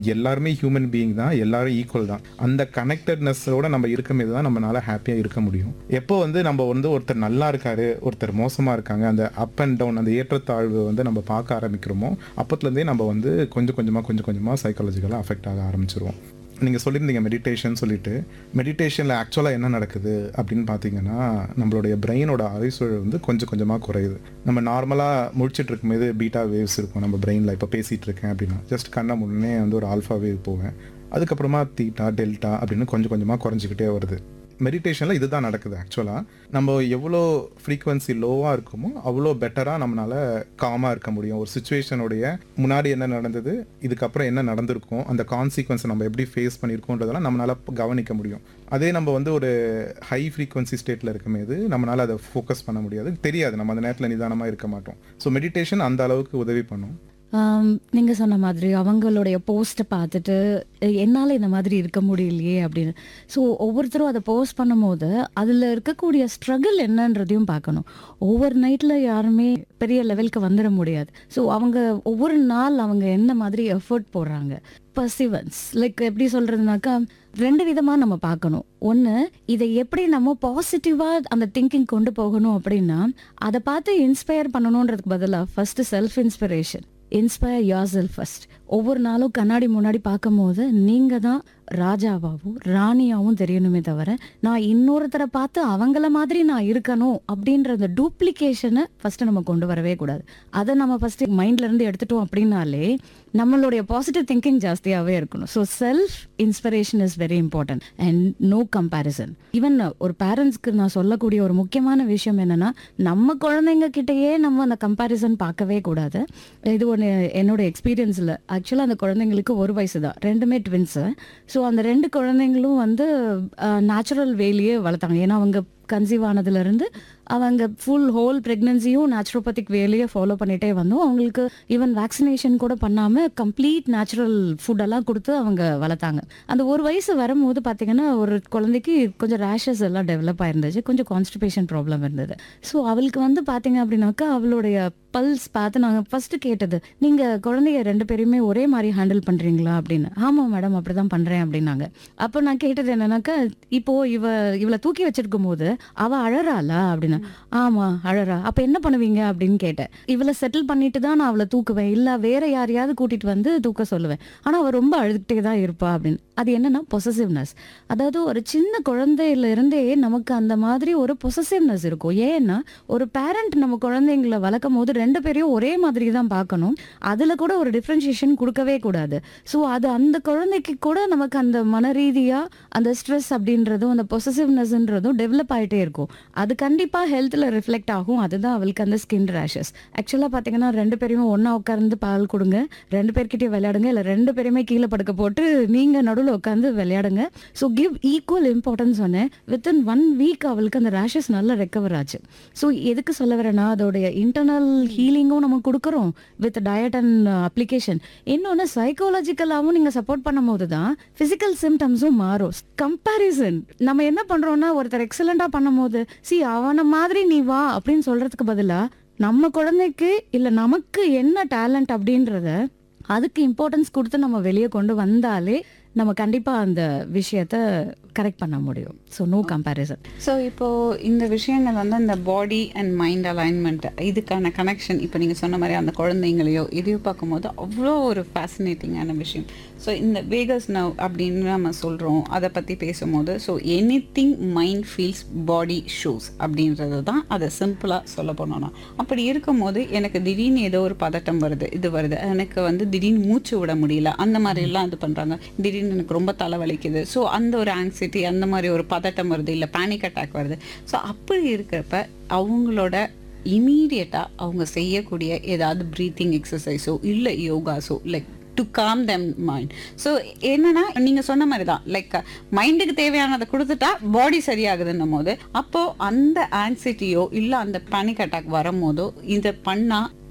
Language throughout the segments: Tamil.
எல்லாருமே ஹியூமன் பீயிங் தான் எல்லாரும் ஈக்குவல் தான் அந்த கனெக்டட்னஸோட நம்ம இருக்கும்போது தான் நம்மளால ஹாப்பியாக இருக்க முடியும் எப்போ வந்து நம்ம வந்து ஒருத்தர் நல்லா இருக்காரு ஒருத்தர் மோசமாக இருக்காங்க அந்த அப் அண்ட் டவுன் அந்த ஏற்றத்தாழ்வு வந்து நம்ம பார்க்க ஆரம்பிக்கிறோமோ அப்பத்துலேருந்தே நம்ம வந்து கொஞ்சம் கொஞ்சமாக கொஞ்சம் கொஞ்சமாக சைக்காலஜிக்கலாக அஃபெக்ட் ஆக ஆரம்பிச்சிருவோம் நீங்கள் சொல்லியிருந்தீங்க மெடிடேஷன் சொல்லிட்டு மெடிடேஷனில் ஆக்சுவலாக என்ன நடக்குது அப்படின்னு பார்த்தீங்கன்னா நம்மளுடைய பிரெயினோட அரைசூழல் வந்து கொஞ்சம் கொஞ்சமாக குறையுது நம்ம நார்மலாக முடிச்சிட்டு இருக்கும்போது பீட்டா வேவ்ஸ் இருக்கும் நம்ம பிரெயினில் இப்போ பேசிகிட்டு இருக்கேன் அப்படின்னா ஜஸ்ட் கண்ணை முன்னே வந்து ஒரு ஆல்ஃபா வேவ் போவேன் அதுக்கப்புறமா தீட்டா டெல்டா அப்படின்னு கொஞ்சம் கொஞ்சமாக குறைஞ்சிக்கிட்டே வருது மெடிடேஷனில் இதுதான் நடக்குது ஆக்சுவலாக நம்ம எவ்வளோ ஃப்ரீக்வன்சி லோவாக இருக்குமோ அவ்வளோ பெட்டராக நம்மளால் காமாக இருக்க முடியும் ஒரு சுச்சுவேஷனுடைய முன்னாடி என்ன நடந்தது இதுக்கப்புறம் என்ன நடந்திருக்கும் அந்த கான்சிக்வன்ஸை நம்ம எப்படி ஃபேஸ் பண்ணியிருக்கோன்றதெல்லாம் நம்மளால் கவனிக்க முடியும் அதே நம்ம வந்து ஒரு ஹை ஃப்ரீக்வன்சி ஸ்டேட்டில் இருக்கும்போது நம்மளால் அதை ஃபோக்கஸ் பண்ண முடியாது தெரியாது நம்ம அந்த நேரத்தில் நிதானமாக இருக்க மாட்டோம் ஸோ மெடிடேஷன் அந்த அளவுக்கு உதவி பண்ணும் ஆம், நீங்க சொன்ன மாதிரி அவங்களுடைய போஸ்ட்டை பார்த்துட்டு "எ- என்னால இந்த மாதிரி இருக்க முடியலையே அப்படின்னு ஸோ ஒவ்வொருத்தரும் அதை போஸ்ட் பண்ணும்போது அதில் இருக்கக்கூடிய ஸ்ட்ரகிள் என்னன்றதையும் பார்க்கணும் ஒவ்வொரு நைட்டில் யாருமே பெரிய லெவலுக்கு வந்துட முடியாது ஸோ அவங்க ஒவ்வொரு நாள் அவங்க என்ன மாதிரி எஃபர்ட் போடுறாங்க பர்சிவன்ஸ் லைக் எப்படி சொல்றதுனாக்கா ரெண்டு விதமா நம்ம பார்க்கணும் ஒன்று இதை எப்படி நம்ம பாசிட்டிவா அந்த திங்கிங் கொண்டு போகணும் அப்படின்னா அதை பார்த்து இன்ஸ்பயர் பண்ணணுன்றதுக்கு பதிலாக first self inspiration inspire yourself first ஒவ்வொரு நாளும் கண்ணாடி முன்னாடி பார்க்கும்போது நீங்க தான் ராஜாவாகவும் ராணியாவும் தெரியணுமே தவிர நான் இன்னொருத்தரை பார்த்து அவங்கள மாதிரி நான் இருக்கணும் அப்படின்ற அந்த டூப்ளிகேஷனை ஃபர்ஸ்ட் நம்ம கொண்டு வரவே கூடாது அதை நம்ம ஃபர்ஸ்ட் மைண்ட்ல இருந்து எடுத்துட்டோம் அப்படின்னாலே நம்மளுடைய பாசிட்டிவ் திங்கிங் ஜாஸ்தியாகவே இருக்கணும் so self inspiration is very important and no comparison even ஒரு பேரண்ட்ஸ்க்கு நான் சொல்லக்கூடிய ஒரு முக்கியமான விஷயம் என்னன்னா நம்ம குழந்தைங்க கிட்டயே நம்ம அந்த கம்பேரிசன் பார்க்கவே கூடாது இது ஒன்று என்னோட எக்ஸ்பீரியன்ஸில் ஆக்சுவலாக அந்த குழந்தைங்களுக்கு ஒரு வயசு தான் ரெண்டுமே ட்வின்ஸு ஸோ அந்த ரெண்டு குழந்தைங்களும் வந்து நேச்சுரல் வேலையே வளர்த்தாங்க ஏன்னா அவங்க கன்சீவ் ஆனதுலேருந்து அவங்க ஃபுல் ஹோல் ப்ரெக்னன்சியும் நேச்சுரோபதிக் வேலையை ஃபாலோ பண்ணிட்டே வந்தோம் அவங்களுக்கு ஈவன் வேக்சினேஷன் கூட பண்ணாமல் கம்ப்ளீட் நேச்சுரல் ஃபுட்டெல்லாம் கொடுத்து அவங்க வளர்த்தாங்க அந்த ஒரு வயசு வரும்போது பார்த்தீங்கன்னா ஒரு குழந்தைக்கு கொஞ்சம் ரேஷஸ் எல்லாம் டெவலப் ஆயிருந்துச்சு கொஞ்சம் கான்ஸ்டிபேஷன் ப்ராப்ளம் இருந்தது ஸோ அவளுக்கு வந்து பார்த்தீங்க அப்படின்னாக்கா அவளுடைய பல்ஸ் பார்த்து நாங்கள் ஃபர்ஸ்ட் கேட்டது நீங்கள் குழந்தைய ரெண்டு பேரையுமே ஒரே மாதிரி ஹேண்டில் பண்ணுறீங்களா அப்படின்னு ஆமாம் மேடம் அப்படி தான் பண்ணுறேன் அப்படின்னாங்க அப்போ நான் கேட்டது என்னன்னாக்கா இப்போ இவ இவளை தூக்கி வச்சிருக்கும் போது அவ அழறாளா அப்படின்னு ஆமா அழறா அப்ப என்ன பண்ணுவீங்க அப்படின்னு கேட்டேன் இவளை செட்டில் பண்ணிட்டு தான் நான் அவளை தூக்குவேன் இல்ல வேற யாரையாவது கூட்டிட்டு வந்து தூக்க சொல்லுவேன் ஆனா அவ ரொம்ப அழுதுகிட்டே தான் இருப்பா அப்படின்னு அது என்னன்னா பொசசிவ்னஸ் அதாவது ஒரு சின்ன குழந்தையில இருந்தே நமக்கு அந்த மாதிரி ஒரு பொசசிவ்னஸ் இருக்கும் ஏன்னா ஒரு பேரண்ட் நம்ம குழந்தைங்களை வளர்க்கும் போது ரெண்டு பேரையும் ஒரே மாதிரி தான் பார்க்கணும் அதுல கூட ஒரு டிஃப்ரென்சியேஷன் கொடுக்கவே கூடாது ஸோ அது அந்த குழந்தைக்கு கூட நமக்கு அந்த மன ரீதியா அந்த ஸ்ட்ரெஸ் அப்படின்றதும் அந்த பொசசிவ்னஸ்ன்றதும் டெவலப் ஆயிட்டே இருக்கும் அது கண்டிப்பா ஹெல்த்ல ரிஃப்ளெக்ட் ஆகும் அதுதான் அவளுக்கு அந்த ஸ்கின் ரேஷஸ் ஆக்சுவலா பாத்தீங்கன்னா ரெண்டு பேருமே ஒண்ணா உட்கார்ந்து பால் கொடுங்க ரெண்டு பேர்கிட்டயும் விளையாடுங்க இல்ல ரெண்டு பேருமே கீழே படுக்க போட்டு நீங்க நடுவில் உட்காந்து விளையாடுங்க ஸோ கிவ் ஈக்குவல் இம்பார்ட்டன்ஸ் சொன்னேன் வித்தின் ஒன் வீக் அவளுக்கு அந்த ரேஷஸ் நல்லா ரெக்கவர் ஆச்சு ஸோ எதுக்கு சொல்ல வரேன்னா அதோடைய இன்டர்னல் ஹீலிங்கும் நம்ம கொடுக்குறோம் வித் டயட் அண்ட் அப்ளிகேஷன் இன்னொன்று சைக்காலஜிக்கலாகவும் நீங்கள் சப்போர்ட் பண்ணும்போது தான் ஃபிசிக்கல் சிம்டம்ஸும் மாறும் கம்பேரிசன் நம்ம என்ன பண்றோம்னா ஒருத்தர் எக்ஸலண்டா பண்ணும்போது சி அவன மாதிரி நீ வா அப்படின்னு சொல்றதுக்கு பதிலா நம்ம குழந்தைக்கு இல்ல நமக்கு என்ன டேலண்ட் அப்படின்றத அதுக்கு இம்பார்ட்டன்ஸ் கொடுத்து நம்ம வெளியே கொண்டு வந்தாலே நம்ம கண்டிப்பா அந்த விஷயத்த கரெக்ட் பண்ண முடியும் ஸோ நோ கம்பேரிசன் ஸோ இப்போ இந்த விஷயங்கள் வந்து அந்த பாடி அண்ட் மைண்ட் அலைன்மெண்ட் இதுக்கான கனெக்ஷன் இப்போ நீங்கள் சொன்ன மாதிரி அந்த குழந்தைங்களையோ இதையோ பார்க்கும்போது அவ்வளோ ஒரு ஃபேசினேட்டிங்கான விஷயம் ஸோ இந்த வேகஸ் நவ் அப்படின்னு நம்ம சொல்கிறோம் அதை பற்றி பேசும்போது so anything mind feels body shows அப்படின்றது தான் அதை சிம்பிளாக சொல்ல போனோம்னா அப்படி இருக்கும்போது எனக்கு திடீர்னு ஏதோ ஒரு பதட்டம் வருது இது வருது எனக்கு வந்து திடீர்னு மூச்சு விட முடியல அந்த மாதிரிலாம் இது பண்ணுறாங்க திடீர்னு எனக்கு ரொம்ப தலைவலிக்குது ஸோ அந்த ஒரு ஆங்ஸைட்டி அந்த மாதிரி ஒரு பதட்டம் வருது இல்லை பேனிக் அட்டாக் வருது ஸோ அப்படி இருக்கிறப்ப அவங்களோட இமீடியட்டாக அவங்க செய்யக்கூடிய ஏதாவது ப்ரீத்திங் எக்ஸசைஸோ இல்லை யோகாஸோ like to calm them mind so என்னன்னா நீங்க சொன்ன மாதிரி தான் லைக் மைண்டுக்கு தேவையானதை கொடுத்துட்டா பாடி சரியாகுதுன்னும் போது அப்போ அந்த ஆங்ஸைட்டியோ இல்லை அந்த பேனிக் அட்டாக் வரும்போதோ இதை பண்ணா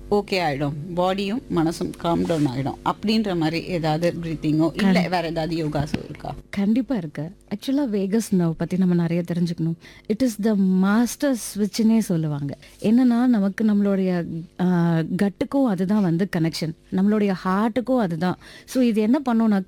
ஓகே ஆயிடும் பாடியும் மனசும் காம் டவுன் ஆயிடும் அப்படின்ற மாதிரி ஏதாவது பிரீத்திங்கோ இல்லை வேற ஏதாவது யோகாஸோ இருக்கா கண்டிப்பா இருக்கு ஆக்சுவலா வேகஸ் நர்வ் பத்தி நம்ம நிறைய தெரிஞ்சுக்கணும் இட் இஸ் த மாஸ்டர் ஸ்விட்ச்னே சொல்லுவாங்க என்னன்னா நமக்கு நம்மளுடைய கட்டுக்கும் அதுதான் வந்து கனெக்ஷன் நம்மளுடைய ஹார்ட்டுக்கும் அதுதான் ஸோ இது என்ன பண்ணும்னா